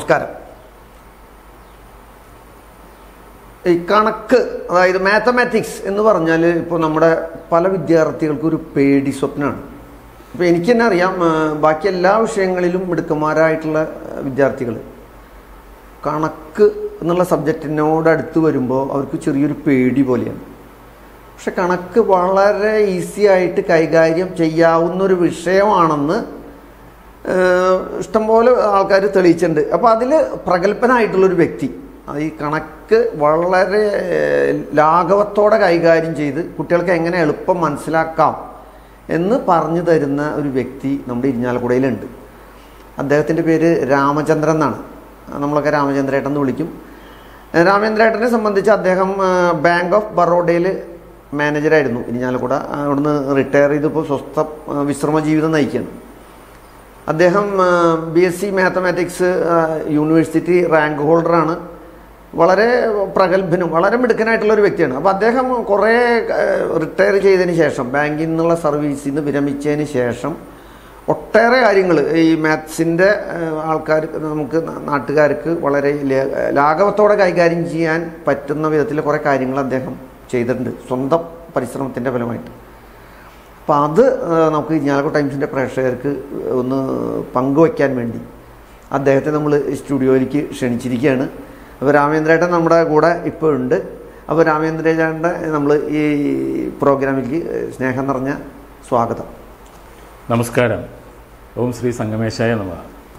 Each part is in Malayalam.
നമസ്കാരം ഈ കണക്ക് അതായത് മാത്തമാറ്റിക്സ് എന്ന് പറഞ്ഞാൽ ഇപ്പോൾ നമ്മുടെ പല വിദ്യാർത്ഥികൾക്കും ഒരു പേടി സ്വപ്നമാണ് ഇപ്പോൾ എനിക്ക് തന്നെ അറിയാം ആ, ബാക്കി എല്ലാ വിഷയങ്ങളിലും മിടുക്കന്മാരായിട്ടുള്ള വിദ്യാർത്ഥികൾ കണക്ക് എന്നുള്ള സബ്ജക്റ്റിനോട് അടുത്ത് വരുമ്പോൾ അവർക്ക് ചെറിയൊരു പേടി പോലെയാണ് പക്ഷെ കണക്ക് വളരെ ഈസി ആയിട്ട് കൈകാര്യം ചെയ്യാവുന്ന ഒരു വിഷയമാണെന്ന് ഏഹ്, ഇഷ്ടംപോലെ ആൾക്കാർ തെളിയിച്ചിട്ടുണ്ട് അപ്പോൾ അതിൽ പ്രഗത്ഭനായിട്ടുള്ളൊരു വ്യക്തി അത് ഈ കണക്ക് വളരെ ഏഹ്, ലാഘവത്തോടെ കൈകാര്യം ചെയ്ത് കുട്ടികൾക്ക് എങ്ങനെ എളുപ്പം മനസ്സിലാക്കാം എന്ന് പറഞ്ഞു തരുന്ന ഒരു വ്യക്തി നമ്മുടെ ഇരിഞ്ഞാലക്കുടയിലുണ്ട് അദ്ദേഹത്തിൻ്റെ പേര് രാമചന്ദ്രൻ എന്നാണ് നമ്മളൊക്കെ രാമചന്ദ്രേട്ടൻ എന്ന് വിളിക്കും ഏഹ് രാമചന്ദ്രേട്ടനെ സംബന്ധിച്ച് അദ്ദേഹം ഏഹ്, ബാങ്ക് ഓഫ് ബറോഡയിൽ മാനേജറായിരുന്നു ഇരിഞ്ഞാലക്കുട അവിടുന്ന് റിട്ടയർ ചെയ്തിപ്പോൾ സ്വസ്ഥ ഏഹ്, വിശ്രമ ജീവിതം നയിക്കുകയാണ് അദ്ദേഹം B S C mathematics university rank ഹോൾഡറാണ് വളരെ പ്രഗത്ഭനും വളരെ മിടുക്കനായിട്ടുള്ള ഒരു വ്യക്തിയാണ് അപ്പോൾ അദ്ദേഹം കുറേ റിട്ടയർ ചെയ്തതിന് ശേഷം ബാങ്കിൽ നിന്നുള്ള സർവീസിൽ നിന്ന് വിരമിച്ചതിന് ശേഷം ഒട്ടേറെ കാര്യങ്ങൾ ഈ മാത്സിൻ്റെ ആൾക്കാർ നമുക്ക് നാ- നാട്ടുകാർക്ക് വളരെ ല- ലാഘവത്തോടെ കൈകാര്യം ചെയ്യാൻ പറ്റുന്ന വിധത്തിൽ കുറേ കാര്യങ്ങൾ അദ്ദേഹം ചെയ്തിട്ടുണ്ട് സ്വന്തം പരിശ്രമത്തിൻ്റെ ഫലമായിട്ട് അപ്പം അത് ആ, നമുക്ക് ഇരിഞ്ഞാലക്കുട ടൈംസിൻ്റെ പ്രേക്ഷകർക്ക് ഒന്ന് പങ്കുവയ്ക്കാൻ വേണ്ടി അദ്ദേഹത്തെ നമ്മൾ സ്റ്റുഡിയോയിലേക്ക് ക്ഷണിച്ചിരിക്കുകയാണ് അപ്പോൾ രാമേന്ദ്രേട്ടൻ നമ്മുടെ കൂടെ ഇപ്പോൾ ഉണ്ട് അപ്പോൾ രാമേന്ദ്രേട്ടൻ്റെ നമ്മൾ ഈ പ്രോഗ്രാമിലേക്ക് സ്നേഹം നിറഞ്ഞ സ്വാഗതം നമസ്കാരം ഓം ശ്രീ സംഗമേശായ നമ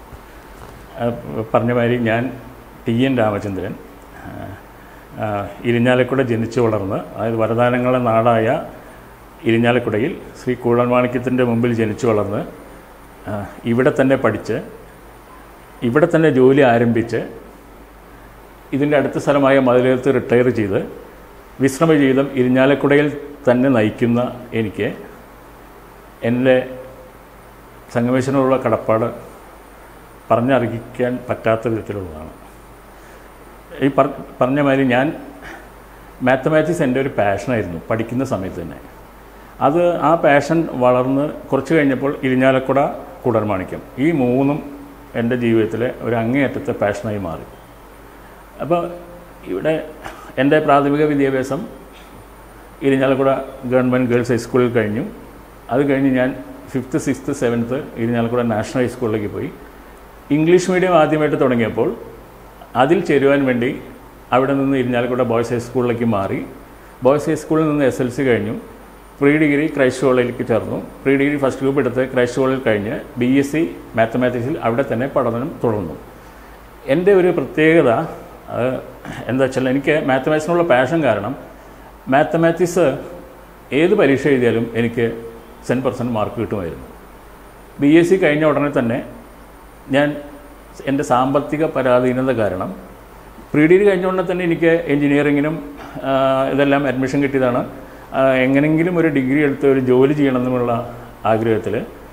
പറഞ്ഞ മാതിരി ഞാൻ ടി എൻ രാമചന്ദ്രൻ ആ, ആ, ഇരിഞ്ഞാലക്കുട ജനിച്ചു വളർന്ന് അതായത് വരദാനങ്ങളുടെ നാടായ ഇരിഞ്ഞാലക്കുടയിൽ ശ്രീ കൂഴൻമാണിക്യത്തിൻ്റെ മുമ്പിൽ ജനിച്ചു വളർന്ന് ആ, ഇവിടെ തന്നെ പഠിച്ച് ഇവിടെ തന്നെ ജോലി ആരംഭിച്ച് ഇതിൻ്റെ അടുത്ത സ്ഥലമായ മതിലകത്ത് റിട്ടയർ ചെയ്ത് വിശ്രമ ജീവിതം ഇരിഞ്ഞാലക്കുടയിൽ തന്നെ നയിക്കുന്ന എനിക്ക് എൻ്റെ സംഗമേശനോടുള്ള കടപ്പാട് പറഞ്ഞറിയിക്കാൻ പറ്റാത്ത വിധത്തിലുള്ളതാണ് ഈ പറ പറഞ്ഞ മാതിരി ഞാൻ മാത്തമാറ്റിക്സ് എൻ്റെ ഒരു പാഷനായിരുന്നു പഠിക്കുന്ന സമയത്ത് തന്നെ അത് ആ പാഷൻ വളർന്ന് കുറച്ച് കഴിഞ്ഞപ്പോൾ ഇരിഞ്ഞാലക്കുട കുടർമാണിക്യം ഈ മൂന്നും എൻ്റെ ജീവിതത്തിലെ ഒരു അങ്ങേയറ്റത്തെ പാഷനായി മാറി അപ്പോൾ ഇവിടെ എൻ്റെ പ്രാഥമിക വിദ്യാഭ്യാസം ഇരിഞ്ഞാലക്കുട ഗവൺമെൻറ് ഗേൾസ് ഹൈസ്കൂളിൽ കഴിഞ്ഞു അത് കഴിഞ്ഞ് ഞാൻ fifth sixth seventh Irinjalakuda national ഹൈസ്കൂളിലേക്ക് പോയി ഇംഗ്ലീഷ് മീഡിയം ആദ്യമായിട്ട് തുടങ്ങിയപ്പോൾ അതിൽ ചേരുവാൻ വേണ്ടി അവിടെ നിന്ന് ഇരിഞ്ഞാലക്കുട ബോയ്സ് ഹൈസ്കൂളിലേക്ക് മാറി ബോയ്സ് ഹൈസ്കൂളിൽ നിന്ന് എസ് എൽ സി കഴിഞ്ഞു പ്രീ ഡിഗ്രി ക്രൈസ്റ്റ് കോളേജിലേക്ക് ചേർന്നു പ്രീ ഡിഗ്രി ഫസ്റ്റ് ഗ്രൂപ്പ് എടുത്ത് ക്രൈസ്റ്റ് കോളേജിൽ കഴിഞ്ഞ് ബി എസ് സി മാത്തമാറ്റിക്സിൽ അവിടെ തന്നെ പഠനം തുടർന്നു എൻ്റെ ഒരു പ്രത്യേകത അത് എന്താ വെച്ചാൽ എനിക്ക് മാത്തമാറ്റിക്സിനുള്ള പാഷൻ കാരണം മാത്തമാറ്റിക്സ് ഏത് പരീക്ഷ എഴുതിയാലും എനിക്ക് സെൻ പെർസെൻറ്റ് മാർക്ക് കിട്ടുമായിരുന്നു ബി എസ് സി കഴിഞ്ഞ ഉടനെ തന്നെ ഞാൻ എൻ്റെ സാമ്പത്തിക പരാധീനത കാരണം പ്രീ ഡിഗ്രി കഴിഞ്ഞ ഉടനെ തന്നെ എനിക്ക് എൻജിനീയറിങ്ങിനും ആ, ഇതെല്ലാം അഡ്മിഷൻ കിട്ടിയതാണ് ആ, എങ്ങനെങ്കിലും ഒരു ഡിഗ്രി എടുത്ത് ഒരു ജോലി ചെയ്യണമെന്നുള്ള ആഗ്രഹത്തിൽ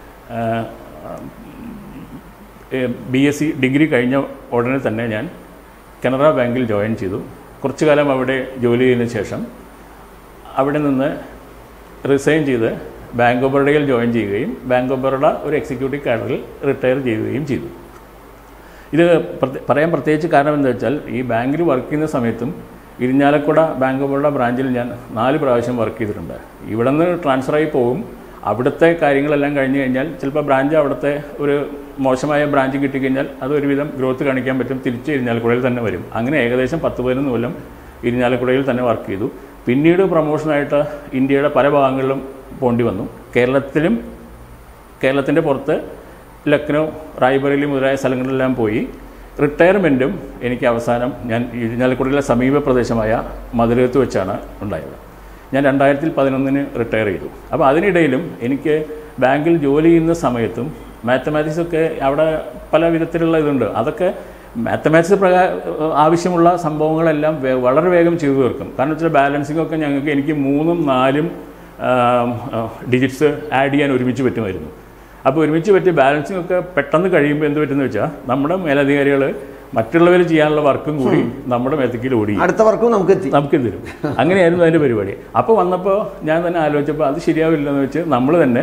ബി എസ് സി ഡിഗ്രി കഴിഞ്ഞ ഉടനെ തന്നെ ഞാൻ കനറ ബാങ്കിൽ ജോയിൻ ചെയ്തു കുറച്ചു കാലം അവിടെ ജോലി ചെയ്തതിന് ശേഷം അവിടെ നിന്ന് റിസൈൻ ചെയ്ത് ബാങ്ക് ഓഫ് ബറോഡയിൽ ജോയിൻ ചെയ്യുകയും ബാങ്ക് ഓഫ് ബറോഡ ഒരു എക്സിക്യൂട്ടീവ് കാഡറിൽ റിട്ടയർ ചെയ്യുകയും ചെയ്തു ഇത് പ്രത്യ- പറയാൻ പ്രത്യേകിച്ച് കാരണം എന്താ വെച്ചാൽ ഈ ബാങ്കിൽ വർക്ക് ചെയ്യുന്ന സമയത്തും ഇരിഞ്ഞാലക്കുട ബാങ്ക് ഓഫ് ബറോഡ ബ്രാഞ്ചിൽ ഞാൻ നാല് പ്രാവശ്യം വർക്ക് ചെയ്തിട്ടുണ്ട് ഇവിടെ നിന്ന് ട്രാൻസ്ഫറായി പോകും അവിടുത്തെ കാര്യങ്ങളെല്ലാം കഴിഞ്ഞ് കഴിഞ്ഞാൽ ചിലപ്പോൾ ബ്രാഞ്ച് അവിടുത്തെ ഒരു മോശമായ ബ്രാഞ്ച് കിട്ടിക്കഴിഞ്ഞാൽ അത് ഒരുവിധം ഗ്രോത്ത് കാണിക്കാൻ പറ്റും തിരിച്ച് ഇരിഞ്ഞാലക്കുടയിൽ തന്നെ വരും അങ്ങനെ ഏകദേശം പത്ത് പതിനൊന്ന് കൊല്ലം ഇരിഞ്ഞാലക്കുടയിൽ തന്നെ വർക്ക് ചെയ്തു പിന്നീട് പ്രൊമോഷനായിട്ട് ഇന്ത്യയുടെ പല ഭാഗങ്ങളിലും പോണ്ടി വന്നു കേരളത്തിലും കേരളത്തിൻ്റെ പുറത്ത് ലക്നൗ റായ്ബറേലി മുതലായ സ്ഥലങ്ങളിലെല്ലാം പോയി റിട്ടയർമെൻറ്റും എനിക്ക് അവസാനം ഞാൻ ഇരിഞ്ഞാലക്കുടയിലെ സമീപ പ്രദേശമായ മധുരത്ത് വെച്ചാണ് ഉണ്ടായത് ഞാൻ രണ്ടായിരത്തി പതിനൊന്നിന് റിട്ടയർ ചെയ്തു അപ്പോൾ അതിനിടയിലും എനിക്ക് ബാങ്കിൽ ജോലി ചെയ്യുന്ന സമയത്തും മാത്തമാറ്റിക്സ് ഒക്കെ അവിടെ പല വിധത്തിലുള്ള ഇതുണ്ട് അതൊക്കെ മാത്തമാറ്റിക്സ് പ്രകാ ആവശ്യമുള്ള സംഭവങ്ങളെല്ലാം വേ- വളരെ വേഗം ചെയ്തു തീർക്കും കാരണം വെച്ചാൽ ബാലൻസിംഗ് ഒക്കെ ഞങ്ങൾക്ക് എനിക്ക് മൂന്നും നാലും ഡിജിറ്റ്സ് ആഡ് ചെയ്യാൻ ഒരുമിച്ച് പറ്റുമായിരുന്നു അപ്പോൾ ഒരുമിച്ച് പറ്റിയ ബാലൻസിംഗ് ഒക്കെ പെട്ടെന്ന് കഴിയുമ്പോൾ എന്ത് പറ്റുമെന്ന് വെച്ചാൽ നമ്മുടെ മേലധികാരികൾ മറ്റുള്ളവർ ചെയ്യാനുള്ള വർക്കും കൂടി നമ്മുടെ മേത്തക്കിൽ ഓടി അടുത്ത വർക്കും നമുക്ക് എത്തി നമുക്ക് തരും അങ്ങനെയായിരുന്നു അതിൻ്റെ പരിപാടി അപ്പോൾ വന്നപ്പോൾ ഞാൻ തന്നെ ആലോചിച്ചപ്പോൾ അത് ശരിയാവില്ലെന്ന് വെച്ച് നമ്മൾ തന്നെ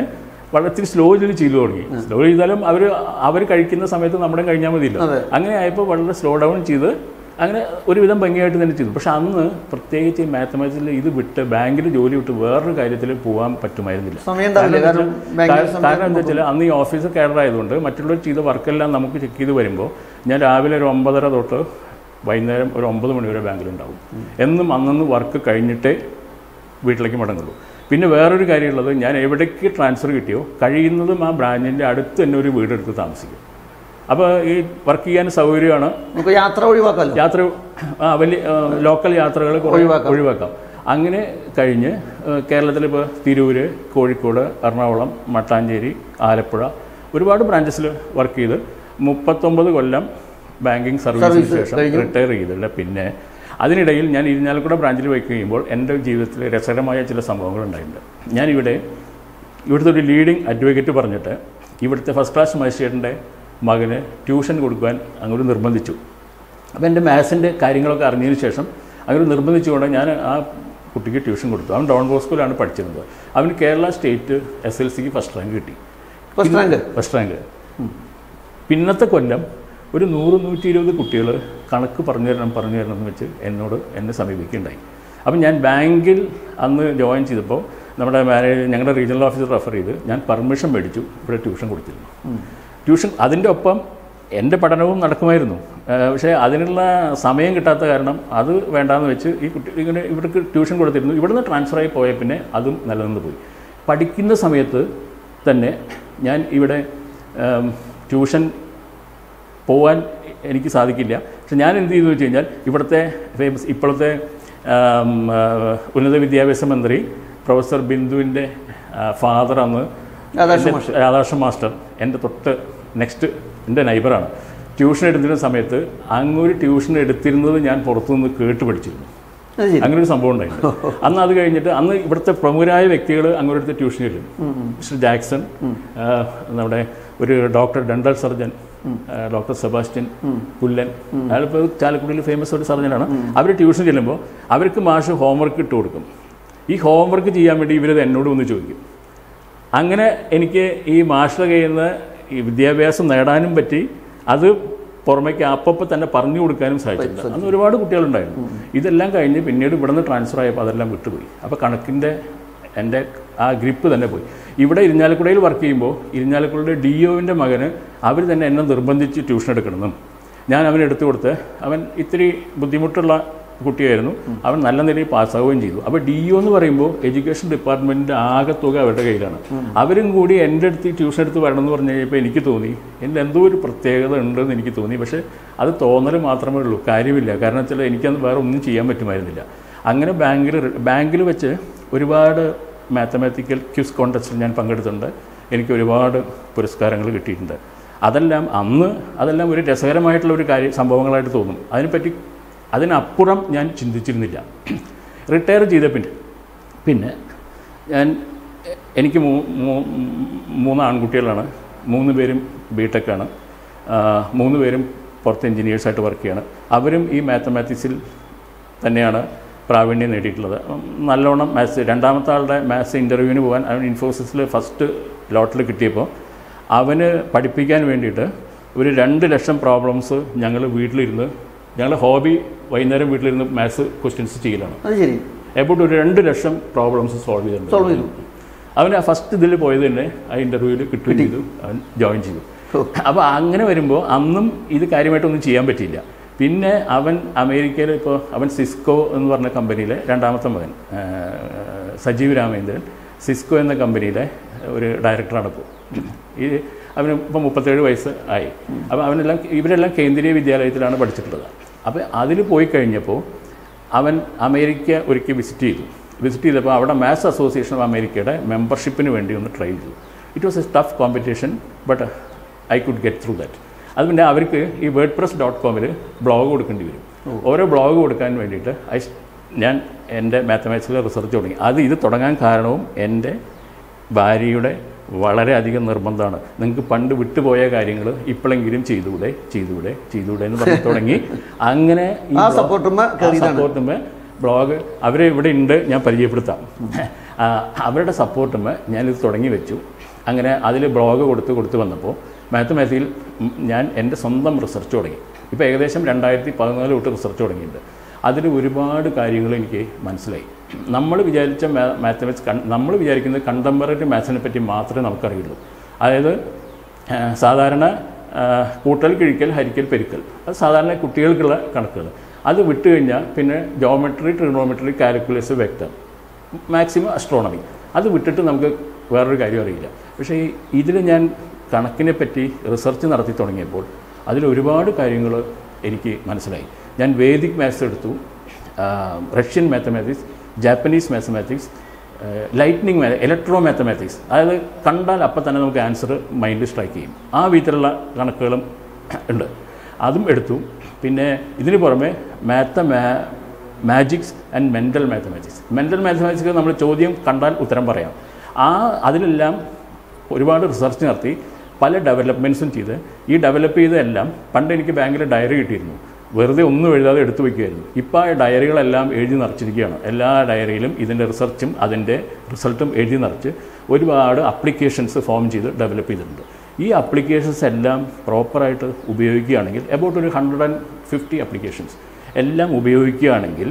വളരെ ഇത്തിരി സ്ലോ ചെയ്ത് തുടങ്ങി സ്ലോ ചെയ്താലും അവർ അവർ കഴിക്കുന്ന സമയത്ത് നമ്മുടെ കഴിഞ്ഞാൽ മതിയല്ലോ അതെ. അങ്ങനെ ആയപ്പോൾ വളരെ സ്ലോ ഡൗൺ ചെയ്ത് അങ്ങനെ ഒരുവിധം ഭംഗിയായിട്ട് തന്നെ ചെയ്തു പക്ഷെ അന്ന് പ്രത്യേകിച്ച് മാത്തമാറ്റിക്സിൽ ഇത് വിട്ട് ബാങ്കിൽ ജോലി വിട്ട് വേറൊരു കാര്യത്തിൽ പോകാൻ പറ്റുമായിരുന്നില്ല സമയം ഉണ്ടാവില്ല കാരണം ബാങ്കിൽ കാരണം കാരണം എന്താ വെച്ചാൽ അന്ന് ഈ ഓഫീസ് കയറായതുകൊണ്ട് മറ്റുള്ളവർ ചെയ്ത വർക്കെല്ലാം നമുക്ക് ചെക്ക് ചെയ്ത് വരുമ്പോൾ ഞാൻ രാവിലെ ഒരു ഒമ്പതര തൊട്ട് വൈകുന്നേരം ഒരു ഒമ്പത് മണി വരെ ബാങ്കിലുണ്ടാവും എന്നും അന്നന്ന് വർക്ക് കഴിഞ്ഞിട്ടേ വീട്ടിലേക്ക് മടങ്ങുള്ളൂ പിന്നെ വേറൊരു കാര്യമുള്ളത് ഞാൻ എവിടേക്ക് ട്രാൻസ്ഫർ കിട്ടിയോ കഴിയുന്നതും ആ ബ്രാഞ്ചിൻ്റെ അടുത്ത് തന്നെ ഒരു വീടെടുത്ത് താമസിക്കും അപ്പോൾ ഈ വർക്ക് ചെയ്യാൻ സൗകര്യമാണ് നമുക്ക് യാത്ര ഒഴിവാക്കാമല്ലോ യാത്ര ആ, വലിയ ആ, ലോക്കൽ യാത്രകൾ കുറേ ഒഴിവാക്കാം. ഒഴിവാക്കാം അങ്ങനെ കഴിഞ്ഞ് കേരളത്തിൽ ഇപ്പോൾ തിരൂര് കോഴിക്കോട് എറണാകുളം മട്ടാഞ്ചേരി ആലപ്പുഴ ഒരുപാട് ബ്രാഞ്ചസിൽ വർക്ക് ചെയ്ത് മുപ്പത്തൊമ്പത് കൊല്ലം ബാങ്കിങ് സർവീസിന് സർവീസ് ശേഷം കഴിഞ്ഞു. റിട്ടയർ ചെയ്തില്ല പിന്നെ അതിനിടയിൽ ഞാൻ ഇരിഞ്ഞാലക്കുട ബ്രാഞ്ചിൽ വർക്ക് ചെയ്യുമ്പോൾ എൻ്റെ ജീവിതത്തിൽ രസകരമായ ചില സംഭവങ്ങൾ ഉണ്ടായിട്ടുണ്ട് ഞാനിവിടെ ഇവിടുത്തെ ഒരു ലീഡിങ് അഡ്വക്കേറ്റ് പറഞ്ഞിട്ട് ഇവിടുത്തെ ഫസ്റ്റ് ക്ലാസ് മജിസ്ട്രേറ്റിൻ്റെ മകന് ട്യൂഷൻ കൊടുക്കാൻ അങ്ങോട്ട് നിർബന്ധിച്ചു അപ്പോൾ എൻ്റെ മാത്സിൻ്റെ കാര്യങ്ങളൊക്കെ അറിഞ്ഞതിന് ശേഷം അങ്ങനെ നിർബന്ധിച്ചുകൊണ്ട് ഞാൻ ആ കുട്ടിക്ക് ട്യൂഷൻ കൊടുത്തു അവൻ ഡോൺ ബോസ്കോയിലാണ് പഠിച്ചിരുന്നത് അവന് കേരള സ്റ്റേറ്റ് എസ് എൽ സിക്ക് ഫസ്റ്റ് റാങ്ക് കിട്ടി ഫസ്റ്റ് റാങ്ക് ഫസ്റ്റ് റാങ്ക് പിന്നത്തെ കൊല്ലം ഒരു നൂറ് നൂറ്റി ഇരുപത് കുട്ടികൾ കണക്ക് പറഞ്ഞു തരണം പറഞ്ഞു തരണം എന്ന് വെച്ച് എന്നോട് എന്നെ സമീപിക്കുകയുണ്ടായി അപ്പം ഞാൻ ബാങ്കിൽ അന്ന് ജോയിൻ ചെയ്തപ്പോൾ നമ്മുടെ മാനേജ് ഞങ്ങളുടെ റീജിയണൽ ഓഫീസർ റെഫർ ചെയ്ത് ഞാൻ പെർമിഷൻ മേടിച്ചു ഇവിടെ ട്യൂഷൻ കൊടുത്തിരുന്നു ട്യൂഷൻ അതിൻ്റെ ഒപ്പം എൻ്റെ പഠനവും നടക്കുമായിരുന്നു ആ, പക്ഷേ അതിനുള്ള സമയം കിട്ടാത്ത കാരണം അത് വേണ്ടാന്ന് വെച്ച് ഈ കുട്ടി ഇങ്ങനെ ഇവർക്ക് ട്യൂഷൻ കൊടുത്തിരുന്നു ഇവിടുന്ന് ട്രാൻസ്ഫർ ആയി പോയ പിന്നെ അതും നിലനിന്ന് പോയി പഠിക്കുന്ന സമയത്ത് തന്നെ ഞാൻ ഇവിടെ ആം, ട്യൂഷൻ പോകാൻ എനിക്ക് സാധിക്കില്ല പക്ഷെ ഞാൻ എന്ത് ചെയ്തു വെച്ച് കഴിഞ്ഞാൽ ഇവിടുത്തെ ഫേമസ് ഇപ്പോഴത്തെ ആം, ആ, ഉന്നത വിദ്യാഭ്യാസ മന്ത്രി പ്രൊഫസർ ബിന്ദുവിൻ്റെ ഫാദർ അന്ന് രാധാകൃഷ്ണ എൻ്റെ- മാസ്റ്റർ. രാധാകൃഷ്ണ മാസ്റ്റർ എൻ്റെ തൊട്ട് നെക്സ്റ്റ് എൻ്റെ നൈബറാണ് ട്യൂഷൻ എടുത്തിരുന്ന സമയത്ത് അങ്ങൊരു ട്യൂഷൻ എടുത്തിരുന്നത് ഞാൻ പുറത്തുനിന്ന് കേട്ട് പഠിച്ചിരുന്നു അത് ശരി അങ്ങനെ ഒരു സംഭവം ഉണ്ടായിരുന്നു അന്ന് അത് കഴിഞ്ഞിട്ട് അന്ന് ഇവിടുത്തെ പ്രമുഖരായ വ്യക്തികൾ അങ്ങോട്ട് ട്യൂഷൻ ചെല്ലും മിസ്റ്റർ ജാക്സൺ ആ, നമ്മുടെ ഒരു ഡോക്ടർ ഡെന്റൽ സർജൻ ആ, ഡോക്ടർ സെബാസ്റ്റ്യൻ പുല്ലൻ അയാളിപ്പോൾ ചാലക്കുടിയിൽ ഫേമസ് ഒരു സർജനാണ് അവർ ട്യൂഷൻ ചെല്ലുമ്പോൾ അവർക്ക് മാഷ് ഹോംവർക്ക് ഇട്ട് കൊടുക്കും ഈ ഹോംവർക്ക് ചെയ്യാൻ വേണ്ടി ഇവരത് എന്നോട് വന്ന് ചോദിക്കും അങ്ങനെ എനിക്ക് ഈ മാഷയുടെ കയ്യിൽ നിന്ന് ഈ വിദ്യാഭ്യാസം നേടാനും പറ്റി അത് പുറമേക്ക് അപ്പപ്പോൾ തന്നെ പറഞ്ഞു കൊടുക്കാനും സാധിച്ചിട്ടുണ്ട് അന്ന് ഒരുപാട് കുട്ടികളുണ്ടായിരുന്നു ഇതെല്ലാം കഴിഞ്ഞ് പിന്നീട് ഇവിടുന്ന് ട്രാൻസ്ഫർ ആയപ്പോൾ അതെല്ലാം വിട്ടുപോയി അപ്പോൾ കണക്കിൻ്റെ എൻ്റെ ആ ഗ്രിപ്പ് തന്നെ പോയി ഇവിടെ ഇരിഞ്ഞാലക്കുടയിൽ വർക്ക് ചെയ്യുമ്പോൾ ഇരിഞ്ഞാലക്കുടയുടെ ഡി ഒവിൻ്റെ മകന് അവർ തന്നെ എന്നെ നിർബന്ധിച്ച് ട്യൂഷൻ എടുക്കണമെന്നും ഞാൻ അവന് എടുത്തു കൊടുത്ത് അവൻ ഇത്തിരി ബുദ്ധിമുട്ടുള്ള കുട്ടിയായിരുന്നു അവൻ നല്ല നിലയിൽ പാസ്സാവുകയും ചെയ്തു അപ്പോൾ ഡി ഒ എന്ന് പറയുമ്പോൾ എഡ്യൂക്കേഷൻ ഡിപ്പാർട്ട്മെൻറ്റിൻ്റെ ആകെ തുക അവരുടെ കയ്യിലാണ് അവരും കൂടി എൻ്റെ അടുത്ത് ഈ ട്യൂഷൻ എടുത്ത് വരണം എന്ന് പറഞ്ഞു കഴിഞ്ഞപ്പോൾ എനിക്ക് തോന്നി എൻ്റെ എന്തോ ഒരു പ്രത്യേകത ഉണ്ടെന്ന് എനിക്ക് തോന്നി പക്ഷേ അത് തോന്നൽ മാത്രമേ ഉള്ളൂ കാര്യമില്ല കാരണം വെച്ചാൽ എനിക്കന്ന് വേറെ ഒന്നും ചെയ്യാൻ പറ്റുമായിരുന്നില്ല അങ്ങനെ ബാങ്കിൽ ബാങ്കിൽ വെച്ച് ഒരുപാട് മാത്തമാറ്റിക്കൽ ക്യൂസ് കോൺടെസ്റ്റിൽ ഞാൻ പങ്കെടുത്തിട്ടുണ്ട് എനിക്ക് ഒരുപാട് പുരസ്കാരങ്ങൾ കിട്ടിയിട്ടുണ്ട് അതെല്ലാം അന്ന് അതെല്ലാം ഒരു രസകരമായിട്ടുള്ള ഒരു കാര്യം സംഭവങ്ങളായിട്ട് തോന്നും അതിനെപ്പറ്റി അതിനപ്പുറം ഞാൻ ചിന്തിച്ചിരുന്നില്ല റിട്ടയർ ചെയ്ത പിന്നെ പിന്നെ ഞാൻ എ- എനിക്ക് മൂ- മൂ- മൂന്ന് ആൺകുട്ടികളാണ് മൂന്ന് പേരും ബി ടെക്കാണ് മൂന്ന് പേരും പുറത്ത് എൻജിനീയേഴ്സായിട്ട് വർക്ക് ചെയ്യാണ് അവരും ഈ മാത്തമാറ്റിക്സിൽ തന്നെയാണ് പ്രാവീണ്യം നേടിയിട്ടുള്ളത് ഉം, നല്ലോണം മാത്സ് രണ്ടാമത്തെ ആളുടെ മാത്സ് ഇൻ്റർവ്യൂവിന് പോകാൻ അവൻ ഇൻഫോസിസിൽ ഫസ്റ്റ് ലോട്ടിൽ കിട്ടിയപ്പോൾ അവന് പഠിപ്പിക്കാൻ വേണ്ടിയിട്ട് ഒരു രണ്ട് ലക്ഷം പ്രോബ്ലംസ് ഞങ്ങൾ വീട്ടിലിരുന്ന് ഞങ്ങൾ ഹോബി വൈകുന്നേരം വീട്ടിലിരുന്ന് മാത്സ് ക്വസ്റ്റ്യൻസ് ചെയ്യലാണ് അത് ശരി എബൌട്ട് ഒരു രണ്ട് ലക്ഷം പ്രോബ്ലംസ് സോൾവ് ചെയ്തിട്ടുണ്ട് സോൾവ് ചെയ്തു അവൻ ആ ഫസ്റ്റ് ഇതിൽ പോയത് തന്നെ ആ ഇൻ്റർവ്യൂവിൽ കിട്ടുകയും ചെയ്തു അവൻ ജോയിൻ ചെയ്തു ഓ. അപ്പോൾ അങ്ങനെ വരുമ്പോൾ അന്നും ഇത് കാര്യമായിട്ടൊന്നും ചെയ്യാൻ പറ്റിയില്ല പിന്നെ അവൻ അമേരിക്കയിൽ ഇപ്പോൾ അവൻ സിസ്കോ എന്ന് പറഞ്ഞ കമ്പനിയിലെ രണ്ടാമത്തെ മകൻ ആ, സജീവ് രാമേന്ദ്രൻ സിസ്കോ എന്ന കമ്പനിയിലെ ഒരു ഡയറക്ടറാണ് ഇപ്പോൾ ഈ അവന് ഇപ്പോൾ മുപ്പത്തേഴ് വയസ്സ് ആയി അപ്പോൾ അവനെല്ലാം ഇവരെല്ലാം കേന്ദ്രീയ വിദ്യാലയത്തിലാണ് പഠിച്ചിട്ടുള്ളത് അപ്പോൾ അതിൽ പോയി കഴിഞ്ഞപ്പോൾ അവൻ അമേരിക്ക ഒരിക്കൽ വിസിറ്റ് ചെയ്തു വിസിറ്റ് ചെയ്തപ്പോൾ അവിടെ മാത്സ് അസോസിയേഷൻ ഓഫ് അമേരിക്കയുടെ മെമ്പർഷിപ്പിന് വേണ്ടി ഒന്ന് ട്രൈ ചെയ്തു it was a tough competition but I could get through that അത് പിന്നെ അവർക്ക് ഈ വേർഡ് പ്രസ് ഡോട്ട് കോമിൽ ബ്ലോഗ് കൊടുക്കേണ്ടി വരും ഓരോ ബ്ലോഗ് കൊടുക്കാൻ വേണ്ടിയിട്ട് ഐ ഞാൻ എൻ്റെ മാത്തമാറ്റിക്സിലെ റിസർച്ച് തുടങ്ങി അത് ഇത് തുടങ്ങാൻ കാരണവും എൻ്റെ ഭാര്യയുടെ വളരെയധികം നിർബന്ധമാണ് നിങ്ങൾക്ക് പണ്ട് വിട്ടുപോയ കാര്യങ്ങൾ ഇപ്പോഴെങ്കിലും ചെയ്തുകൂടെ ചെയ്തുകൂടെ ചെയ്തുകൂടെ എന്ന് പറഞ്ഞു തുടങ്ങി അങ്ങനെ ഈ ആ ബ്ലോ- സപ്പോർട്ടുമ്മ കയറിയതാണ് സപ്പോർട്ടുമ്മ ബ്ലോഗ് അവരെ ഇവിടെ ഉണ്ട് ഞാൻ പരിചയപ്പെടുത്താം ആ, അവരുടെ സപ്പോർട്ടുമ്മ ഞാനിത് തുടങ്ങി വെച്ചു അങ്ങനെ അതിൽ ബ്ലോഗ് കൊടുത്ത് കൊടുത്ത് വന്നപ്പോൾ മാത്തമാറ്റിക്കിൽ ഞാൻ എൻ്റെ സ്വന്തം റിസർച്ച് തുടങ്ങി ഇപ്പോൾ ഏകദേശം രണ്ടായിരത്തി പതിനാല് തൊട്ട് റിസർച്ച് തുടങ്ങിയിട്ടുണ്ട് അതിൽ ഒരുപാട് കാര്യങ്ങൾ എനിക്ക് മനസ്സിലായി നമ്മൾ വിചാരിച്ച മാത്തമാറ്റിക്സ് നമ്മൾ വിചാരിക്കുന്നത് കണ്ടംപററി മാത്സിനെ പറ്റി മാത്രമേ നമുക്കറിയുള്ളൂ അതായത് ആ, സാധാരണ ആ, കൂട്ടൽ കിഴിക്കൽ ഹരിക്കൽ പെരുക്കൽ അത് സാധാരണ കുട്ടികൾക്കുള്ള കണക്കുകൾ അത് വിട്ട് കഴിഞ്ഞാൽ പിന്നെ geometry trigonometry calculus vector maximum astronomy അത് വിട്ടിട്ട് നമുക്ക് വേറൊരു കാര്യം അറിയില്ല പക്ഷേ ഇതിൽ ഞാൻ കണക്കിനെ പറ്റി റിസർച്ച് നടത്തി തുടങ്ങിയപ്പോൾ അതിൽ ഒരുപാട് കാര്യങ്ങൾ എനിക്ക് മനസ്സിലായി ഞാൻ വേദിക് മാത്സ് എടുത്തു ആ, Russian mathematics Japanese mathematics lightning electro mathematics അതായത് കണ്ടാൽ അപ്പം തന്നെ നമുക്ക് ആൻസർ മൈൻഡിൽ സ്ട്രൈക്ക് ചെയ്യും ആ വിധത്തിലുള്ള കണക്കുകളും ഉണ്ട് അതും എടുത്തു പിന്നെ ഇതിന് പുറമെ mathemagics and mental mathematics mental mathematics നമ്മൾ ചോദ്യം കണ്ടാൽ ഉത്തരം പറയാം ആ അതിലെല്ലാം ഒരുപാട് റിസർച്ച് നടത്തി പല ഡെവലപ്മെൻറ്റ്സും ചെയ്ത് ഈ ഡെവലപ്പ് ചെയ്തതെല്ലാം പണ്ട് എനിക്ക് ബാങ്കിൽ ഡയറി കിട്ടിയിരുന്നു വെറുതെ ഒന്നും എഴുതാതെ എടുത്തു വയ്ക്കുമായിരുന്നു ഇപ്പോൾ ആ ഡയറികളെല്ലാം എഴുതി നിറച്ചിരിക്കുകയാണ് എല്ലാ ഡയറിയിലും ഇതിൻ്റെ റിസർച്ചും അതിൻ്റെ റിസൾട്ടും എഴുതി നിറച്ച് ഒരുപാട് അപ്ലിക്കേഷൻസ് ഫോം ചെയ്ത് ഡെവലപ്പ് ചെയ്തിട്ടുണ്ട് ഈ അപ്ലിക്കേഷൻസ് എല്ലാം പ്രോപ്പറായിട്ട് ഉപയോഗിക്കുകയാണെങ്കിൽ എബൌട്ട് ഒരു ഹൺഡ്രഡ് ആൻഡ് ഫിഫ്റ്റി അപ്ലിക്കേഷൻസ് എല്ലാം ഉപയോഗിക്കുകയാണെങ്കിൽ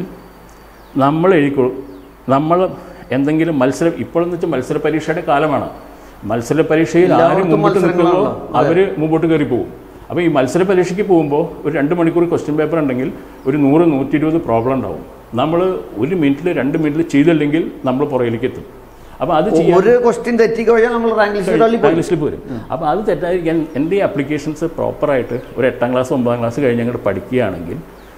നമ്മൾ എഴുതിക്കോ നമ്മൾ എന്തെങ്കിലും മത്സരം ഇപ്പോഴെന്ന് വെച്ചാൽ മത്സര പരീക്ഷയുടെ കാലമാണ് മത്സര പരീക്ഷയിൽ ആര് എല്ലാവർക്കും മുമ്പോട്ട് നിൽക്കുന്നോ മത്സരങ്ങളാണല്ലോ. അവർ മുമ്പോട്ട് കയറി പോകും അപ്പോൾ ഈ മത്സര പരീക്ഷയ്ക്ക് പോകുമ്പോൾ ഒരു രണ്ട് മണിക്കൂർ ക്വസ്റ്റ്യൻ പേപ്പർ ഉണ്ടെങ്കിൽ ഒരു നൂറ് നൂറ്റി ഇരുപത് പ്രോബ്ലം ഉണ്ടാവും നമ്മൾ ഒരു മിനിറ്റിൽ രണ്ട് മിനിറ്റിൽ ചെയ്തില്ലെങ്കിൽ നമ്മൾ പുറകിലേക്ക് എത്തും അപ്പോൾ അത് ചെയ്യാൻ ഒരു ക്വസ്റ്റ്യൻ തെറ്റിക്കഴിഞ്ഞാൽ നമ്മൾ റാങ്ക് ലിസ്റ്റ് തള്ളി റാങ്ക് ലിസ്റ്റിൽ പോരും അപ്പോൾ അത് തെറ്റായിരിക്കാൻ എൻ്റെ ഈ അപ്ലിക്കേഷൻസ് പ്രോപ്പറായിട്ട് ഒരു എട്ടാം ക്ലാസ് ഒമ്പതാം ക്ലാസ് കഴിഞ്ഞ് അങ്ങോട്ട് പഠിക്കുകയാണെങ്കിൽ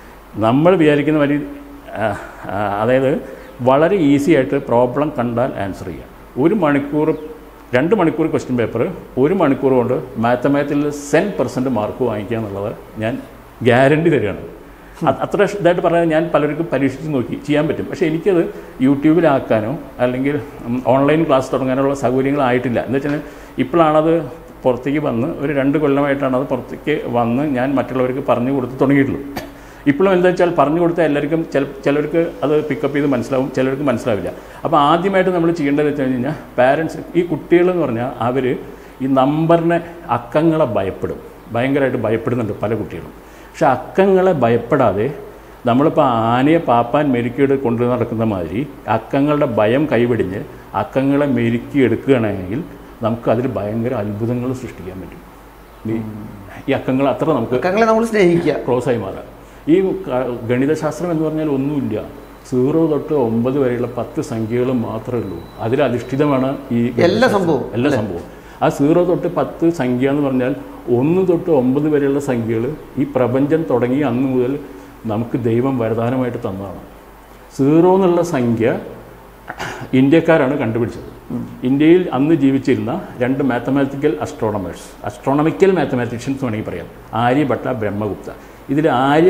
നമ്മൾ വിചാരിക്കുന്ന മാതിരി ആ, ആ, അതായത് വളരെ ഈസി ആയിട്ട് പ്രോബ്ലം കണ്ടാൽ ആൻസർ ചെയ്യാം ഒരു മണിക്കൂർ രണ്ട് മണിക്കൂർ ക്വസ്റ്റ്യൻ പേപ്പർ ഒരു മണിക്കൂർ കൊണ്ട് മാത്തമാറ്റിക്സിൽ സെൻ പെർസെൻറ്റ് മാർക്ക് വാങ്ങിക്കുക എന്നുള്ളത് ഞാൻ ഗ്യാരണ്ടി തരികയാണ് അത് അത്ര ഇതായിട്ട് പറയാൻ ഞാൻ പലർക്കും പരീക്ഷിച്ച് നോക്കി ചെയ്യാൻ പറ്റും പക്ഷേ എനിക്കത് യൂട്യൂബിലാക്കാനോ അല്ലെങ്കിൽ ഉം, ഓൺലൈൻ ക്ലാസ് തുടങ്ങാനുള്ള സൗകര്യങ്ങളായിട്ടില്ല എന്ന് വെച്ചാൽ ഇപ്പോഴാണത് പുറത്തേക്ക് വന്ന് ഒരു രണ്ട് കൊല്ലമായിട്ടാണ് അത് പുറത്തേക്ക് വന്ന് ഞാൻ മറ്റുള്ളവർക്ക് പറഞ്ഞു കൊടുത്ത് തുടങ്ങിയിട്ടുള്ളൂ ഇപ്പോഴും എന്താ വെച്ചാൽ പറഞ്ഞു കൊടുത്താൽ എല്ലാവർക്കും ചില ചിലർക്ക് അത് പിക്കപ്പ് ചെയ്ത് മനസ്സിലാവും ചിലർക്ക് മനസ്സിലാവില്ല അപ്പോൾ ആദ്യമായിട്ട് നമ്മൾ ചെയ്യേണ്ടത് വെച്ച് കഴിഞ്ഞാൽ പാരൻസ് ഈ കുട്ടികളെന്ന് പറഞ്ഞാൽ അവർ ഈ നമ്പറിനെ അക്കങ്ങളെ ഭയപ്പെടും ഭയങ്കരമായിട്ട് ഭയപ്പെടുന്നുണ്ട് പല കുട്ടികളും പക്ഷെ അക്കങ്ങളെ ഭയപ്പെടാതെ നമ്മളിപ്പോൾ ആനയെ പാപ്പാൻ മെരുക്കിയെടു കൊണ്ടു നടക്കുന്ന മാതിരി അക്കങ്ങളുടെ ഭയം കൈവെടിഞ്ഞ് അക്കങ്ങളെ മെരുക്കി എടുക്കുകയാണെങ്കിൽ നമുക്ക് അതിൽ ഭയങ്കര അത്ഭുതങ്ങൾ സൃഷ്ടിക്കാൻ പറ്റും ഈ- ഈ അക്കങ്ങൾ അത്ര നമുക്ക് അക്കങ്ങളെ നമ്മൾ സ്നേഹിക്കുക ക്ലോസ് ആയി മാറാം ഈ ക- ഗണിതശാസ്ത്രം എന്ന് പറഞ്ഞാൽ ഒന്നുമില്ല സീറോ തൊട്ട് ഒമ്പത് വരെയുള്ള പത്ത് സംഖ്യകൾ മാത്രമേ ഉള്ളൂ അതിൽ അധിഷ്ഠിതമാണ് ഈ എല്ലാ സംഭവവും എല്ലാ സംഭവവും ആ സീറോ തൊട്ട് പത്ത് സംഖ്യ എന്ന് പറഞ്ഞാൽ ഒന്ന് തൊട്ട് ഒമ്പത് വരെയുള്ള സംഖ്യകൾ ഈ പ്രപഞ്ചം തുടങ്ങി അന്ന് മുതൽ നമുക്ക് ദൈവം വരദാനമായിട്ട് തന്നതാണ് സീറോ എന്നുള്ള സംഖ്യ ഇന്ത്യക്കാരാണ് കണ്ടുപിടിച്ചത് ഇന്ത്യയിൽ അന്ന് ജീവിച്ചിരുന്ന രണ്ട് മാത്തമാറ്റിക്കൽ അസ്ട്രോണമേഴ്സ് അസ്ട്രോണമിക്കൽ മാത്തമാറ്റീഷ്യൻസ് വേണമെങ്കിൽ പറയാം ആര്യഭട്ട ബ്രഹ്മഗുപ്ത ഇതിൽ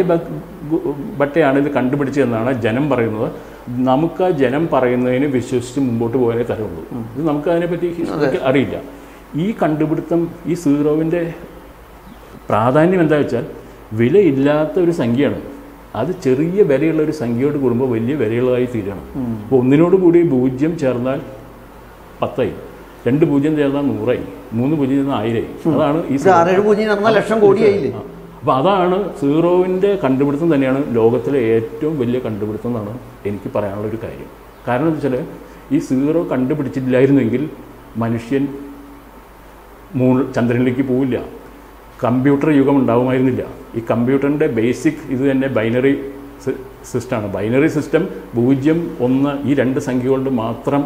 ആര്യഭട്ടയാണ് ഇത് കണ്ടുപിടിച്ചതെന്നാണ് ജനം പറയുന്നത് നമുക്ക് ആ ജനം പറയുന്നതിന് വിശ്വസിച്ച് മുമ്പോട്ട് പോകാനേ തരുള്ളൂ ഇത് നമുക്ക് അതിനെപ്പറ്റി ഹിസ്റ്ററിക്ക് അറിയില്ല ഈ കണ്ടുപിടുത്തം ഈ സീറോവിൻ്റെ പ്രാധാന്യം എന്താ വെച്ചാൽ വിലയില്ലാത്ത ഒരു സംഖ്യയാണ് അത് ചെറിയ വിലയുള്ള ഒരു സംഖ്യയോട് കൂടുമ്പോൾ വലിയ വിലയുള്ളതായി തീരണം അപ്പോൾ ഒന്നിനോട് കൂടി പൂജ്യം ചേർന്നാൽ പത്തായി രണ്ട് പൂജ്യം ചേർന്നാൽ നൂറായി മൂന്ന് പൂജ്യം ചേർന്നാൽ ആയിരമായി അതാണ് ഈ ഇത് ആറേഴ് പൂജ്യം നടന്നാൽ ലക്ഷം കോടിയായില്ലേ അപ്പോൾ അതാണ് സീറോവിൻ്റെ കണ്ടുപിടുത്തം തന്നെയാണ് ലോകത്തിലെ ഏറ്റവും വലിയ കണ്ടുപിടുത്തം എന്നാണ് എനിക്ക് പറയാനുള്ള ഒരു കാര്യം കാരണം എന്താ വെച്ചാൽ ഈ സീറോ കണ്ടുപിടിച്ചില്ലായിരുന്നെങ്കിൽ മനുഷ്യൻ മൂൺ ചന്ദ്രനിലേക്ക് പോവില്ല കമ്പ്യൂട്ടർ യുഗം ഉണ്ടാവുമായിരുന്നില്ല ഈ കമ്പ്യൂട്ടറിൻ്റെ ബേസിക് ഇത് തന്നെ ബൈനറി സിസ്റ്റമാണ് ബൈനറി സിസ്റ്റം പൂജ്യം ഒന്ന് ഈ രണ്ട് സംഖ്യ കൊണ്ട് മാത്രം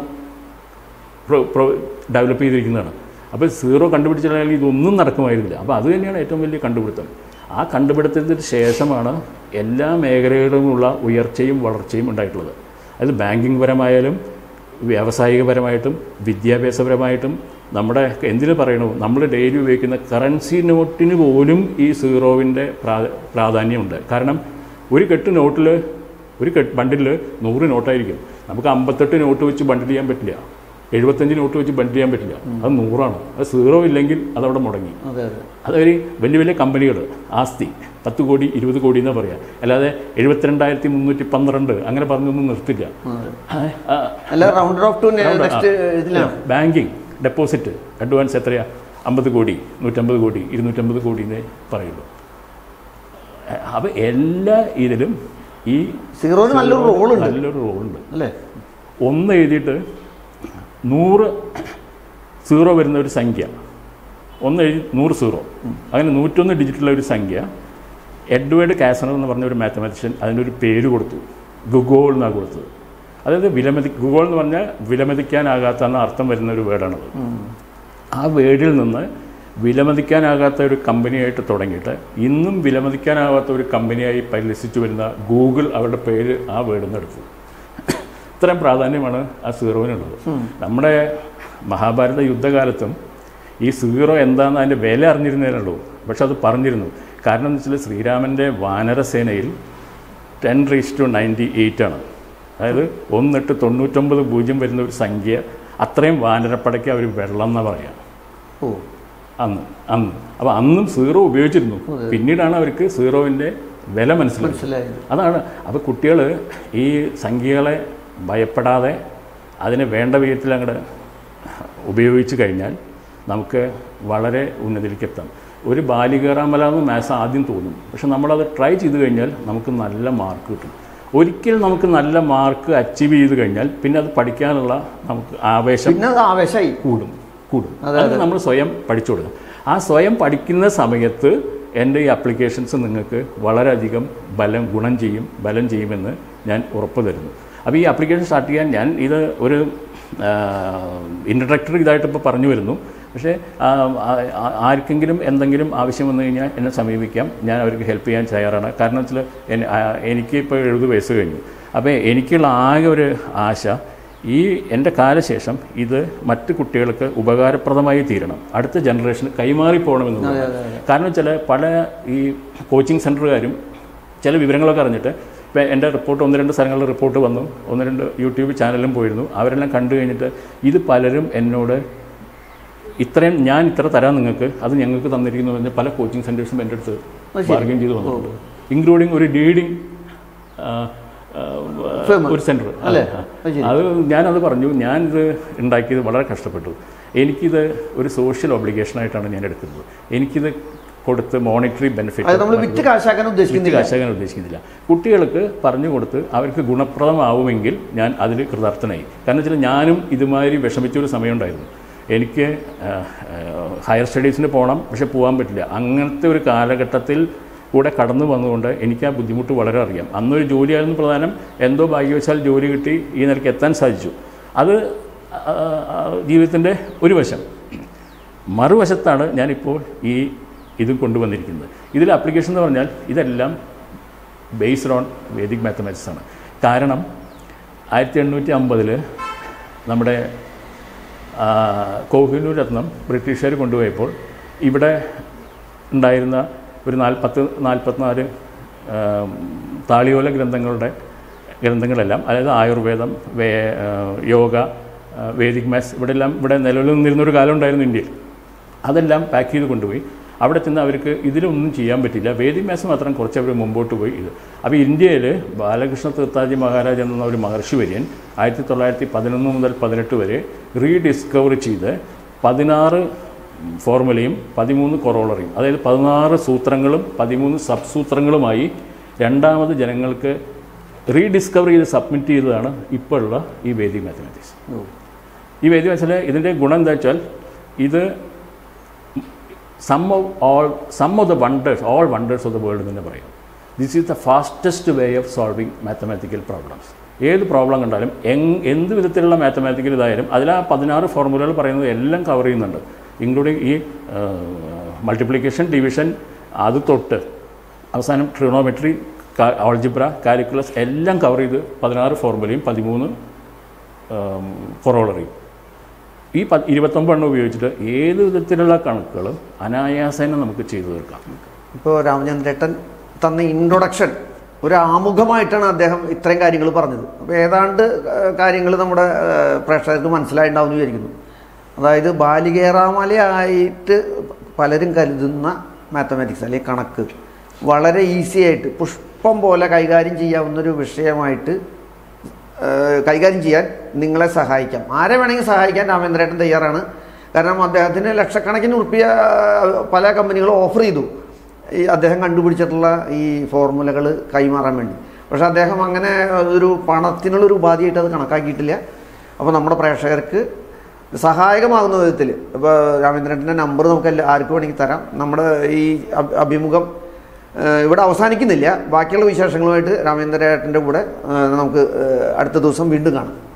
ഡെവലപ്പ് ചെയ്തിരിക്കുന്നതാണ് അപ്പോൾ സീറോ കണ്ടുപിടിച്ചില്ലെങ്കിൽ ഇതൊന്നും നടക്കുമായിരുന്നില്ല അപ്പോൾ അത് തന്നെയാണ് ഏറ്റവും വലിയ കണ്ടുപിടുത്തം ആ കണ്ടുപിടുത്തത്തിന് ശേഷമാണ് എല്ലാ മേഖലകളിലുമുള്ള ഉയർച്ചയും വളർച്ചയും ഉണ്ടായിട്ടുള്ളത് അത് ബാങ്കിങ് പരമായാലും വ്യാവസായികപരമായിട്ടും വിദ്യാഭ്യാസപരമായിട്ടും നമ്മുടെ എന്തിനു പറയണു നമ്മൾ ഡെയിലി ഉപയോഗിക്കുന്ന കറൻസി നോട്ടിന് പോലും ഈ സീറോവിൻ്റെ പ്രാ പ്രാധാന്യമുണ്ട് കാരണം ഒരു കെട്ട് നോട്ടിൽ ഒരു കെട്ട് ബണ്ടിൽ നൂറ് നോട്ടായിരിക്കും നമുക്ക് അമ്പത്തെട്ട് നോട്ട് വെച്ച് ബണ്ടിൽ ചെയ്യാൻ പറ്റില്ല എഴുപത്തഞ്ച് നോട്ട് വെച്ച് ബണ്ടിൽ ചെയ്യാൻ പറ്റില്ല അത് നൂറാണ് അത് സീറോ ഇല്ലെങ്കിൽ അതവിടെ മുടങ്ങി അതെ അതെ അതൊരു വലിയ വലിയ കമ്പനികൾ ആസ്തി പത്ത് കോടി ഇരുപത് കോടി എന്നാ പറയാം അല്ലാതെ എഴുപത്തിരണ്ടായിരത്തി മുന്നൂറ്റി പന്ത്രണ്ട് അങ്ങനെ പറഞ്ഞൊന്നും നിർത്തില്ല അതെ. ആ, ആ, അല്ല റൗണ്ടർ ഓഫ് ടു നെക്സ്റ്റ് ഇതിലാണ് ബാങ്കിങ് ഡെപ്പോസിറ്റ് അഡ്വാൻസ് എത്രയാ അമ്പത് കോടി നൂറ്റമ്പത് കോടി ഇരുന്നൂറ്റമ്പത് കോടി എന്നേ പറയുള്ളൂ അപ്പോൾ എല്ലാ ഇതിലും ഈ സീറോന് നല്ലൊരു റോളുണ്ട് നല്ലൊരു റോളുണ്ട് അല്ലേ ഒന്ന് എഴുതിയിട്ട് നൂറ് സീറോ വരുന്ന ഒരു സംഖ്യ ഒന്ന് എഴുതി നൂറ് സീറോ അങ്ങനെ നൂറ്റൊന്ന് ഡിജിറ്റുള്ള ഒരു സംഖ്യ എഡ്വേർഡ് കാസണർ എന്ന് പറഞ്ഞ ഒരു മാത്തമാറ്റീഷ്യൻ അതിനൊരു പേര് കൊടുത്തു ഗുഗോൾ എന്നാണ് കൊടുത്തത് അതായത് വിലമതി ഗുഗോൾ എന്ന് പറഞ്ഞാൽ വിലമതിക്കാനാകാത്ത എന്ന അർത്ഥം വരുന്ന ഒരു വേർഡാണത് ആ വേർഡിൽ നിന്ന് വിലമതിക്കാനാകാത്ത ഒരു കമ്പനിയായിട്ട് തുടങ്ങിയിട്ട് ഇന്നും വിലമതിക്കാനാകാത്ത ഒരു കമ്പനിയായി പരിലസിച്ചു വരുന്ന ഗൂഗിൾ അവരുടെ പേര് ആ വേർഡിൽ നിന്ന് എടുത്തു ഇത്രയും പ്രാധാന്യമാണ് ആ സീറോവിനുള്ളത് നമ്മുടെ മഹാഭാരത യുദ്ധകാലത്തും ഈ സീറോ എന്താണെന്ന് അതിൻ്റെ വില അറിഞ്ഞിരുന്നതിനുള്ളൂ പക്ഷെ അത് പറഞ്ഞിരുന്നു കാരണം എന്ന് വെച്ചാൽ ശ്രീരാമൻ്റെ വാനരസേനയിൽ ten raise to ninety eight ആണ് അതായത് ഒന്നിട്ട് തൊണ്ണൂറ്റൊമ്പത് പൂജ്യം വരുന്ന ഒരു സംഖ്യ അത്രയും വാനരപ്പടയ്ക്ക് അവർ വെള്ളം എന്നാ പറയാം ഓ അന്ന് അന്ന് അപ്പോൾ അന്നും സീറോ ഉപയോഗിച്ചിരുന്നു പിന്നീടാണ് അവർക്ക് സീറോവിൻ്റെ വില മനസ്സിലായത് മനസ്സിലായത് അതാണ് അപ്പോൾ കുട്ടികൾ ഈ സംഖ്യകളെ ഭയപ്പെടാതെ അതിനെ വേണ്ട വിധത്തിൽ അങ്ങോട്ട് ഉപയോഗിച്ച് കഴിഞ്ഞാൽ നമുക്ക് വളരെ ഉന്നതിയിലേക്ക് എത്താം ഒരു ബാലി കയറാമല എന്ന് മാത്സ് ആദ്യം തോന്നും പക്ഷെ നമ്മളത് ട്രൈ ചെയ്ത് കഴിഞ്ഞാൽ നമുക്ക് നല്ല മാർക്ക് കിട്ടും ഒരിക്കൽ നമുക്ക് നല്ല മാർക്ക് അച്ചീവ് ചെയ്ത് കഴിഞ്ഞാൽ പിന്നെ അത് പഠിക്കാനുള്ള നമുക്ക് ആവേശം പിന്നെ അത് ആവേശമായി കൂടും കൂടും അത് നമ്മൾ സ്വയം പഠിച്ചു കൊടുക്കണം ആ സ്വയം പഠിക്കുന്ന സമയത്ത് എൻ്റെ ഈ അപ്ലിക്കേഷൻസ് നിങ്ങൾക്ക് വളരെയധികം ബലം ഗുണം ചെയ്യും ബലം ചെയ്യുമെന്ന് ഞാൻ ഉറപ്പ് തരുന്നു അപ്പോൾ ഈ അപ്ലിക്കേഷൻ സ്റ്റാർട്ട് ചെയ്യാൻ ഞാൻ ഇത് ഒരു ഇൻട്രഡക്ടറി ഇതായിട്ട് ഇപ്പോൾ പറഞ്ഞു വരുന്നു പക്ഷേ ആ, ആ, ആ- ആർക്കെങ്കിലും എന്തെങ്കിലും ആവശ്യം വന്നു കഴിഞ്ഞാൽ എന്നെ സമീപിക്കാം ഞാൻ അവർക്ക് ഹെൽപ്പ് ചെയ്യാൻ തയ്യാറാണ് കാരണം വെച്ചാൽ എൻ- ആ, എനിക്ക് ഇപ്പോൾ എഴുപത് വയസ്സ് കഴിഞ്ഞു അപ്പോൾ എനിക്കുള്ള ആകെ ഒരു ആശ ഈ എൻ്റെ കാലശേഷം ഇത് മറ്റ് കുട്ടികൾക്ക് ഉപകാരപ്രദമായി തീരണം അടുത്ത ജനറേഷന് കൈമാറി പോകണമെന്നുള്ളത് കാരണം വെച്ചാൽ പല ഈ കോച്ചിങ് സെൻറ്ററുകാരും ചില വിവരങ്ങളൊക്കെ അറിഞ്ഞിട്ട് ഇപ്പം എൻ്റെ റിപ്പോർട്ട് ഒന്ന് രണ്ട് സ്ഥലങ്ങളിൽ റിപ്പോർട്ട് വന്നു ഒന്ന് രണ്ട് യൂട്യൂബ് ചാനലും പോയിരുന്നു അവരെല്ലാം കണ്ടു കഴിഞ്ഞിട്ട് ഇത് പലരും എന്നോട് ഇത്രയും ഞാൻ ഇത്ര തരാം നിങ്ങൾക്ക് അത് ഞങ്ങൾക്ക് തന്നിരിക്കുന്നു എന്ന് പറഞ്ഞ് പല കോച്ചിങ് സെൻറ്റേഴ്സും എൻ്റെ അടുത്ത് ബാർഗൈൻ ചെയ്ത് വന്നിട്ടുണ്ട് ഇൻക്ലൂഡിങ് ഒരു ലീഡിങ് Firm. ഒരു സെൻറ്റർ അല്ലേ? അത് ശരി. അത് ഞാനത് പറഞ്ഞു ഞാനിത് ഉണ്ടാക്കിയത് വളരെ കഷ്ടപ്പെട്ടു എനിക്കിത് ഒരു സോഷ്യൽ ഒബ്ലിഗേഷനായിട്ടാണ് ഞാൻ എടുക്കുന്നത് എനിക്കിത് കൊടുത്ത് മോണിറ്ററി അത് ബെനിഫിറ്റ് നമ്മൾ വിറ്റ് കാശാക്കാൻ വിറ്റ് ഉദ്ദേശിക്കുന്നില്ല കാശാക്കാൻ ഉദ്ദേശിക്കുന്നില്ല കുട്ടികൾക്ക് പറഞ്ഞു കൊടുത്ത് അവർക്ക് ഗുണപ്രദമാവുമെങ്കിൽ ഞാൻ അതിൽ കൃതാർത്ഥനായി കാരണം വെച്ചാൽ ഞാനും ഇതുമാതിരി വിഷമിച്ചൊരു സമയമുണ്ടായിരുന്നു എനിക്ക് ആ, ആ, ഹയർ സ്റ്റഡീസിന് പോകണം പക്ഷെ പോകാൻ പറ്റില്ല അങ്ങനത്തെ ഒരു കാലഘട്ടത്തിൽ കൂടെ കടന്നു വന്നുകൊണ്ട് എനിക്ക് ആ ബുദ്ധിമുട്ട് വളരെ അറിയാം അന്നൊരു ജോലിയായിരുന്നു പ്രധാനം എന്തോ ഭാഗ്യവശാൽ ജോലി കിട്ടി ഈ നിലയ്ക്ക് എത്താൻ സാധിച്ചു അത് ആ, ആ, ജീവിതത്തിൻ്റെ ഒരു വശം മറുവശത്താണ് ഞാനിപ്പോൾ ഈ ഇതും കൊണ്ടുവന്നിരിക്കുന്നത് ഇതിൽ ആപ്ലിക്കേഷൻ എന്ന് പറഞ്ഞാൽ ഇതെല്ലാം ബേസ്ഡ് ഓൺ വേദിക് മാത്തമാറ്റിക്സ് ആണ് കാരണം ആയിരത്തി എണ്ണൂറ്റി അമ്പതിൽ നമ്മുടെ ആ, കോഹിനൂർ രത്നം ബ്രിട്ടീഷുകാർ കൊണ്ടുപോയപ്പോൾ ഇവിടെ ഉണ്ടായിരുന്ന ഒരു നാൽപ്പത്ത് നാൽപ്പത്തിനാല് ആ, താളിയോല ഗ്രന്ഥങ്ങളുടെ ഗ്രന്ഥങ്ങളെല്ലാം അതായത് ആയുർവേദം വേ ആ, യോഗ ആ, വേദിക് മാത്സ് ഇവിടെ എല്ലാം ഇവിടെ നിലവിൽ നിന്നിരുന്നൊരു കാലം ഉണ്ടായിരുന്നു ഇന്ത്യയിൽ അതെല്ലാം പാക്ക് ചെയ്ത് കൊണ്ടുപോയി അവിടെ ചെന്ന് അവർക്ക് ഇതിലൊന്നും ചെയ്യാൻ പറ്റില്ല വേദിക് മാത്സ് മാത്രം കുറച്ച് അവർ മുമ്പോട്ട് പോയി ഇത് അപ്പോൾ ഇന്ത്യയിൽ ബാലകൃഷ്ണ തീർത്ഥാജി മഹാരാജ് എന്ന ഒരു മഹർഷി വര്യൻ ആയിരത്തി തൊള്ളായിരത്തി പതിനൊന്ന് മുതൽ പതിനെട്ട് വരെ റീഡിസ്കവർ ചെയ്ത് പതിനാറ് ഫോർമുലയും പതിമൂന്ന് കൊറോളറിയും അതായത് പതിനാറ് സൂത്രങ്ങളും പതിമൂന്ന് സബ് സൂത്രങ്ങളുമായി രണ്ടാമത് ജനങ്ങൾക്ക് റീഡിസ്കവർ ചെയ്ത് സബ്മിറ്റ് ചെയ്തതാണ് ഇപ്പോൾ ഉള്ള ഈ വേദിക് മാത്തമാറ്റിക്സ് ഈ വേദി വെച്ചാൽ ഇതിൻ്റെ ഗുണം എന്താ വെച്ചാൽ ഇത് sum of all sum of the wonders all wonders of the world എന്ന് തന്നെ പറയാം this is the fastest way of solving mathematical problems ഏത് പ്രോബ്ലം കണ്ടാലും എങ് എന്ത് വിധത്തിലുള്ള മാത്തമാറ്റിക്കൽ ഇതായാലും അതിൽ ആ പതിനാറ് ഫോർമുലകൾ പറയുന്നത് എല്ലാം കവർ ചെയ്യുന്നുണ്ട് ഇൻക്ലൂഡിങ് ഈ മൾട്ടിപ്ലിക്കേഷൻ ഡിവിഷൻ അത് തൊട്ട് അവസാനം ട്രിഗണോമെട്രി ഓൾജിബ്ര കാലിക്കുലസ് എല്ലാം കവർ ചെയ്ത് പതിനാറ് ഫോർമുലയും പതിമൂന്ന് കൊറോളറിയും ഈ പ ഇരുപത്തൊമ്പതെണ്ണം ഉപയോഗിച്ചിട്ട് ഏത് വിധത്തിലുള്ള കണക്കുകളും അനായാസേന നമുക്ക് ചെയ്തു തീർക്കാം ഇപ്പോൾ രാമചന്ദ്രേട്ടൻ തന്ന ഇൻട്രൊഡക്ഷൻ ഒരു ആമുഖമായിട്ടാണ് അദ്ദേഹം ഇത്രയും കാര്യങ്ങൾ പറഞ്ഞത് അപ്പോൾ ഏതാണ്ട് കാര്യങ്ങൾ നമ്മുടെ ഏഹ്, പ്രേക്ഷകർക്ക് മനസ്സിലായിട്ടുണ്ടാവും എന്ന് വിചാരിക്കുന്നു അതായത് ബാലികേറാമലയായിട്ട് പലരും കരുതുന്ന മാത്തമാറ്റിക്സ് അല്ലെങ്കിൽ കണക്ക് വളരെ ഈസി ആയിട്ട് പുഷ്പം പോലെ കൈകാര്യം ചെയ്യാവുന്നൊരു വിഷയമായിട്ട് ഏഹ്, കൈകാര്യം ചെയ്യാൻ നിങ്ങളെ സഹായിക്കാം ആരെ വേണമെങ്കിൽ സഹായിക്കാൻ രാമേന്ദ്രേട്ടൻ തയ്യാറാണ് കാരണം അദ്ദേഹത്തിന് ലക്ഷക്കണക്കിന് ഉറുപ്പിയ പല കമ്പനികളും ഓഫർ ചെയ്തു ഈ അദ്ദേഹം കണ്ടുപിടിച്ചിട്ടുള്ള ഈ ഫോർമുലകൾ കൈമാറാൻ വേണ്ടി പക്ഷെ അദ്ദേഹം അങ്ങനെ ഒരു പണത്തിനുള്ളൊരു ഉപാധിയായിട്ട് അത് കണക്കാക്കിയിട്ടില്ല അപ്പോൾ നമ്മുടെ പ്രേക്ഷകർക്ക് സഹായകമാകുന്ന വിധത്തിൽ ഇപ്പോൾ രാമേന്ദ്രൻ്റെ നമ്പർ നമുക്ക് എല്ലാ- ആർക്ക് വേണമെങ്കിൽ തരാം നമ്മുടെ ഈ അഭി- അഭിമുഖം ഏഹ്, ഇവിടെ അവസാനിക്കുന്നില്ല ബാക്കിയുള്ള വിശേഷങ്ങളുമായിട്ട് രാമേന്ദ്രേട്ടൻ്റെ കൂടെ ഏഹ്, നമുക്ക് ഏഹ്, അടുത്ത ദിവസം വീണ്ടും കാണാം